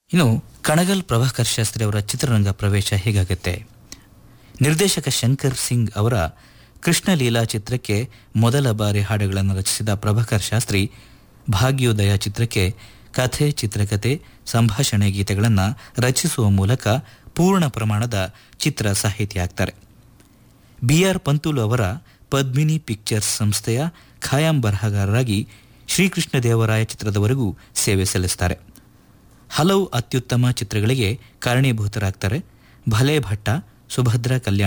ಇನ್ನು ಕಣಗಲ್ ಪ್ರಭಾಕರ್ ಶಾಸ್ತ್ರಿ ಅವರ ಚಿತ್ರರಂಗ ಪ್ರವೇಶ ಹೇಗಾಗುತ್ತೆ ನಿರ್ದೇಶಕ ಶಂಕರ್ ಸಿಂಗ್ ಅವರ ಕೃಷ್ಣ ಲೀಲಾ ಚಿತ್ರಕ್ಕೆ ಮೊದಲ ಬಾರಿ ಹಾಡುಗಳನ್ನು ರಚಿಸಿದ ಪ್ರಭಾಕರ್ ಶಾಸ್ತ್ರಿ ಭಾಗ್ಯೋದಯ ಚಿತ್ರಕ್ಕೆ ಕಥೆ ಚಿತ್ರಕಥೆ ಸಂಭಾಷಣೆ ಗೀತೆಗಳನ್ನು ರಚಿಸುವ ಮೂಲಕ ಪೂರ್ಣ ಪ್ರಮಾಣದ ಚಿತ್ರ ಸಾಹಿತಿ ಆಗ್ತಾರೆ ಬಿ ಆರ್ ಪಂತುಲು ಅವರ ಪದ್ಮಿನಿ ಪಿಕ್ಚರ್ಸ್ ಸಂಸ್ಥೆಯ ಖಾಯಂ ಬರಹಗಾರರಾಗಿ ಶ್ರೀಕೃಷ್ಣ ದೇವರಾಯ ಚಿತ್ರದವರೆಗೂ ಸೇವೆ ಸಲ್ಲಿಸ್ತಾರೆ ಹಲವು ಅತ್ಯುತ್ತಮ ಚಿತ್ರಗಳಿಗೆ ಕಾರಣೀಭೂತರಾಗ್ತಾರೆ ಭಲೆ ಭಟ್ಟ ಸುಭದ್ರ ಕಲ್ಯಾಣ